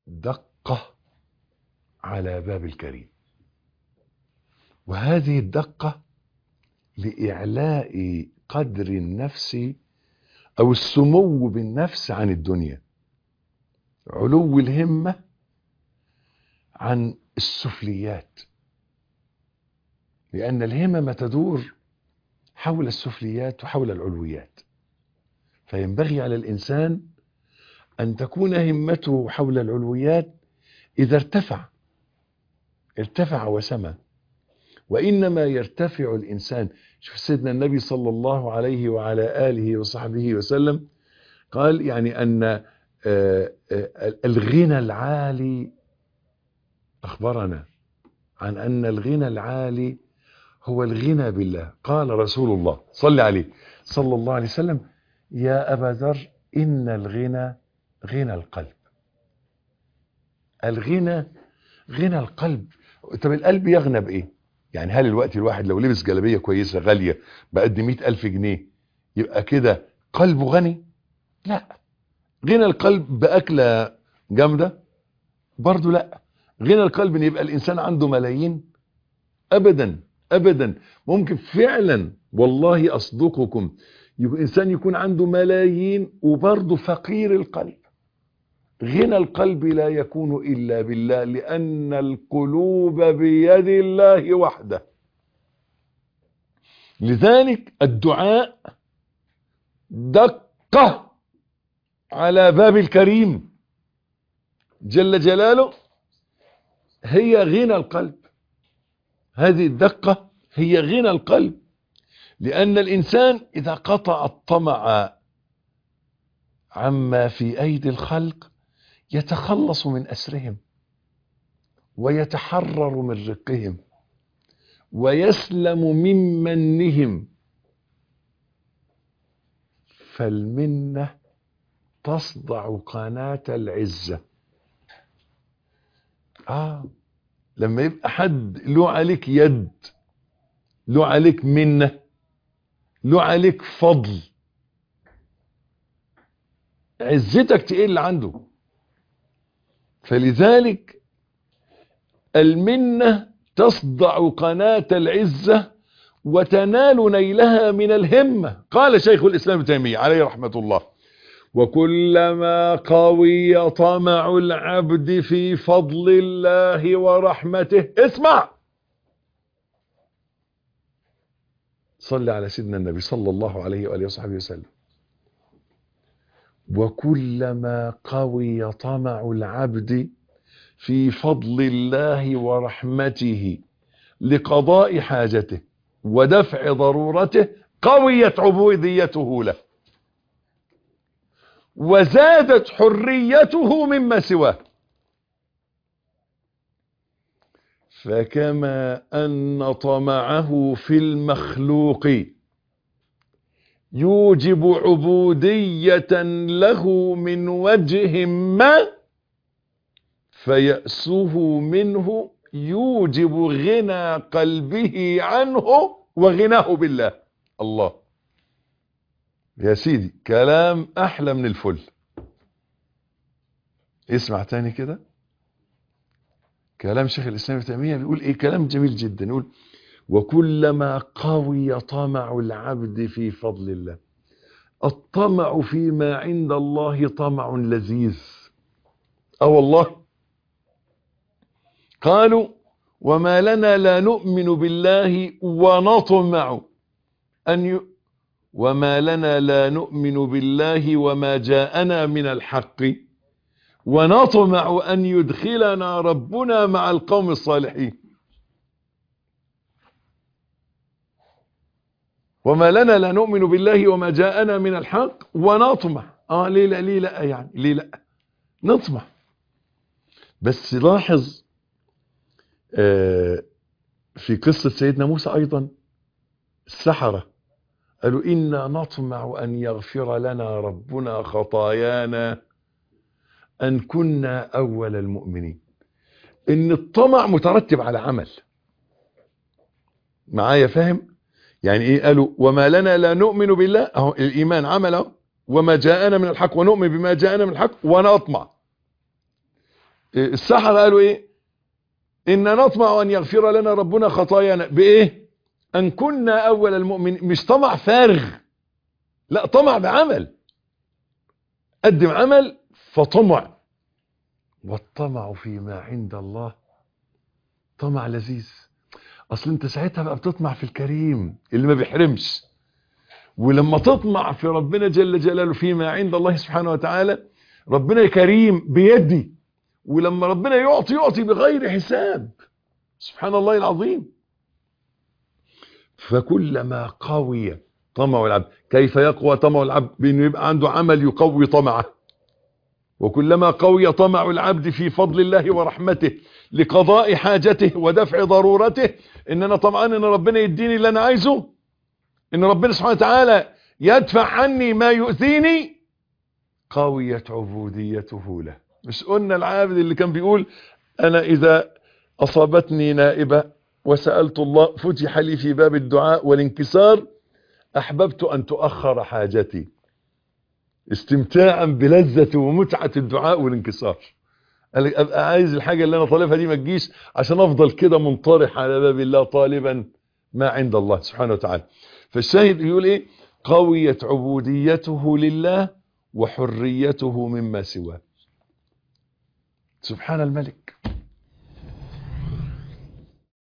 دقة على باب الكريم وهذه الدقة لإعلاء قدر النفس أو السمو بالنفس عن الدنيا علو الهمة عن السفليات لأن الهمم تدور حول السفليات وحول العلويات فينبغي على الإنسان أن تكون همته حول العلويات إذا ارتفع ارتفع وسمى وإنما يرتفع الإنسان شوف سيدنا النبي صلى الله عليه وعلى آله وصحبه وسلم قال يعني أن الغنى العالي أخبرنا عن أن الغنى العالي هو الغنى بالله قال رسول الله صلى عليه صلى الله عليه وسلم يا أبا ذر إن الغنى غنى القلب الغنى غنى القلب طب القلب يغنى بإيه يعني هل الوقت الواحد لو لبس جلابية كويسة غالية بقد مئة ألف جنيه يبقى كده قلبه غني لا غنى القلب بأكلة جامدة برضو لا غنى القلب ان يبقى الإنسان عنده ملايين أبدا أبدا ممكن فعلا والله أصدقكم يبقى إنسان يكون عنده ملايين وبرضه فقير القلب غنى القلب لا يكون إلا بالله لأن القلوب بيد الله وحده لذلك الدعاء دقة على باب الكريم جل جلاله هي غنى القلب هذه الدقة هي غنى القلب لأن الإنسان إذا قطع الطمع عما في أيدي الخلق يتخلص من أسرهم ويتحرر من رقهم ويسلم من منهم فالمنة تصدع قناة العزة آه لما يبقى حد له عليك يد له عليك منة له عليك فضل عزتك تقل عنده فلذلك المنة تصدع قناة العزة وتنال نيلها من الهمة قال شيخ الإسلام ابن تيمية عليه رحمة الله وكلما قوي طمع العبد في فضل الله ورحمته اسمع صلى على سيدنا النبي صلى الله عليه وآله وصحبه وسلم وكلما قوي طمع العبد في فضل الله ورحمته لقضاء حاجته ودفع ضرورته قويت عبوديته له وزادت حريته مما سواه فكما أن طمعه في المخلوق يوجب عبودية له من وجه ما فيأسه منه يوجب غنى قلبه عنه وغناه بالله الله يا سيدي كلام أحلى من الفل اسمع تاني كده كلام شيخ الإسلام ابن تيمية بيقول إيه كلام جميل جدا يقول وكلما قوي طمع العبد في فضل الله الطمع فيما عند الله طمع لذيذ اه والله قالوا وما لنا لا نؤمن بالله ونطمع أن ي... وما لنا لا نؤمن بالله وما جاءنا من الحق ونطمع أن يدخلنا ربنا مع القوم الصالحين وما لنا لا نؤمن بالله وما جاءنا من الحق ونطمع اه ليه لا ليه لا يعني ليه لا نطمع بس لاحظ آه في قصة سيدنا موسى ايضا السحرة قالوا إنا نطمع أن يغفر لنا ربنا خطايانا أن كنا أول المؤمنين إن الطمع مترتب على عمل معايا فاهم يعني إيه قالوا وما لنا لا نؤمن بالله أهو الإيمان عمل أهو وما جاءنا من الحق ونؤمن بما جاءنا من الحق ونطمع السحرة قالوا ايه ان نطمع ان يغفر لنا ربنا خطايانا بايه ان كنا اول المؤمنين مش طمع فارغ لا طمع بعمل قدم عمل فطمع والطمع فيما عند الله طمع لذيذ اصل انت ساعتها بقى بتطمع في الكريم اللي ما بيحرمش ولما تطمع في ربنا جل جلاله فيما عند الله سبحانه وتعالى ربنا كريم بيدي ولما ربنا يعطي يعطي بغير حساب سبحان الله العظيم فكلما قوي طمع العبد كيف يقوى طمع العبد بانه يبقى عنده عمل يقوي طمعه وكلما قوي طمع العبد في فضل الله ورحمته لقضاء حاجته ودفع ضرورته ان انا طمعان ان ربنا يديني اللي انا عايزه ان ربنا سبحانه وتعالى يدفع عني ما يؤذيني قويت عبوديته له مش قلنا العابد اللي كان بيقول انا اذا اصابتني نائبة وسألت الله فتح لي في باب الدعاء والانكسار احببت ان تؤخر حاجتي استمتاعا بلذة ومتعة الدعاء والانكسار قال لك ابقى عايز الحاجة اللي انا طالبها دي ما تجيش عشان افضل كده منطرح على باب الله طالبا ما عند الله سبحانه وتعالى فالشاهد يقول ايه قويت عبوديته لله وحريته مما سواه سبحان الملك